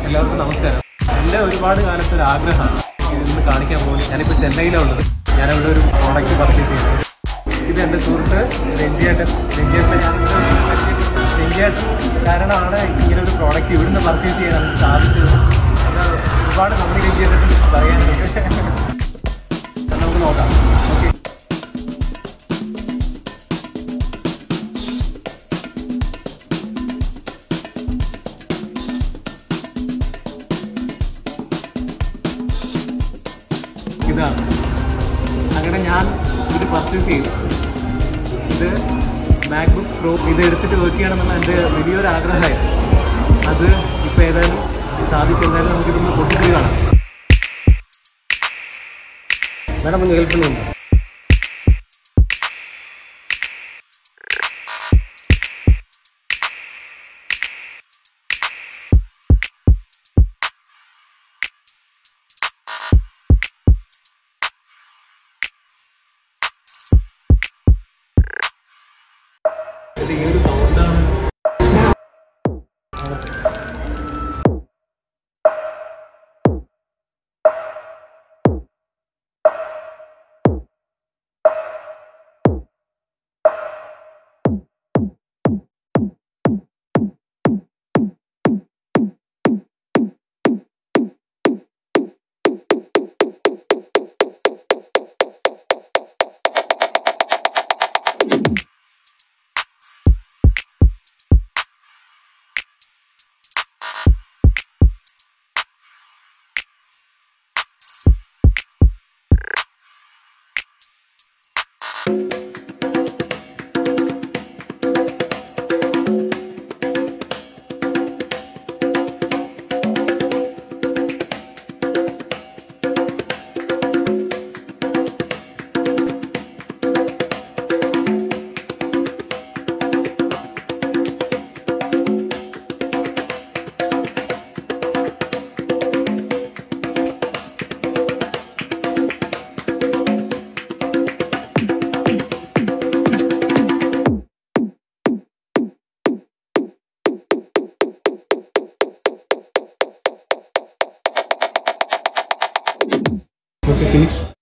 എല്ലാവർക്കും നമസ്കാരം എൻ്റെ ഒരുപാട് കാലത്തെ ഒരു ആഗ്രഹമാണ് ഇതൊന്ന് കാണിക്കാൻ പോകുന്നത് ഞാനിപ്പോൾ ചെന്നൈയിലാണ് ഉള്ളത് ഞാനവിടെ ഒരു പ്രോഡക്റ്റ് പർച്ചേസ് ചെയ്തു ഇത് എൻ്റെ സുഹൃത്ത് രഞ്ജിയേട്ടൻ രഞ്ജിയേട്ടനെ ഞാൻ രഞ്ജിയേട്ടൻ കാരണമാണ് ഇങ്ങനെ ഒരു പ്രോഡക്റ്റ് ഇവിടുന്ന് പർച്ചേസ് ചെയ്യാൻ നമുക്ക് സാധിച്ചത് അത് ഒരുപാട് നന്ദി രഞ്ജിയേട്ടൻ പറയാനുണ്ട് നമുക്ക് നോക്കാം ഓക്കെ ഇതാണ് അങ്ങനെ ഞാൻ ഇത് പർച്ചേസ് ചെയ്തു ഇത് മാക്ബുക്ക് പ്രോ ഇത് എടുത്തിട്ട് വർക്ക് ചെയ്യണമെന്നുള്ള എൻ്റെ വലിയൊരു ആഗ്രഹമായിരുന്നു അത് ഇപ്പോൾ ഏതായാലും സാധിച്ചെന്തായാലും നമുക്കിതൊന്ന് പൊട്ടിച്ച് കാണാം മാഡം ഒന്ന് ഹെൽപ്പ് ചെയ്യുന്നുണ്ട് ഇത് ഈ ഒരു സൗണ്ടാണ് ഓക്കെ ഫിനിഷ്